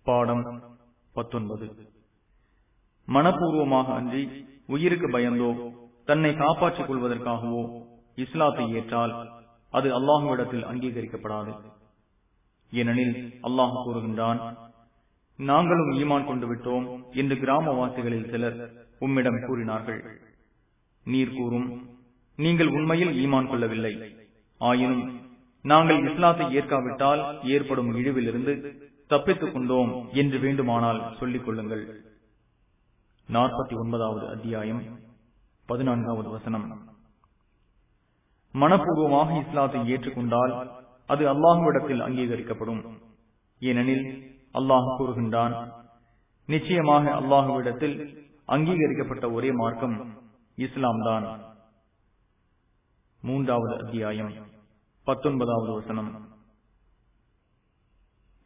பாடம் பத்தொன்பது மனப்பூர்வமாக அன்றி உயிருக்கு பயந்தோ தன்னை காப்பாற்றிக் கொள்வதற்காகவோ இஸ்லாத்தை ஏற்றால் அது அல்லாஹுவிடத்தில் அங்கீகரிக்கப்படாது ஏனெனில் அல்லாஹ் கூறுகின்றான் நாங்களும் ஈமான் கொண்டு விட்டோம் என்று கிராமவாசிகளில் சிலர் உம்மிடம் கூறினார்கள் நீர் கூறும் நீங்கள் உண்மையில் ஈமான் கொள்ளவில்லை ஆயினும் நாங்கள் இஸ்லாத்தை ஏற்காவிட்டால் ஏற்படும் இழிவிலிருந்து தப்பித்துக் கொண்டோம் என்று வேண்டுமானால் சொல்லிக் கொள்ளுங்கள் நாற்பத்தி ஒன்பதாவது அத்தியாயம் பதினான்காவது வசனம் மனப்பூர்வமாக இஸ்லாத்தை ஏற்றுக்கொண்டால் அது அல்லாஹுவிடத்தில் அங்கீகரிக்கப்படும் ஏனெனில் அல்லாஹ் கூறுகின்றான் நிச்சயமாக அல்லாஹுவிடத்தில் அங்கீகரிக்கப்பட்ட ஒரே மார்க்கம் இஸ்லாம் தான் மூன்றாவது அத்தியாயம் பத்தொன்பதாவது வசனம்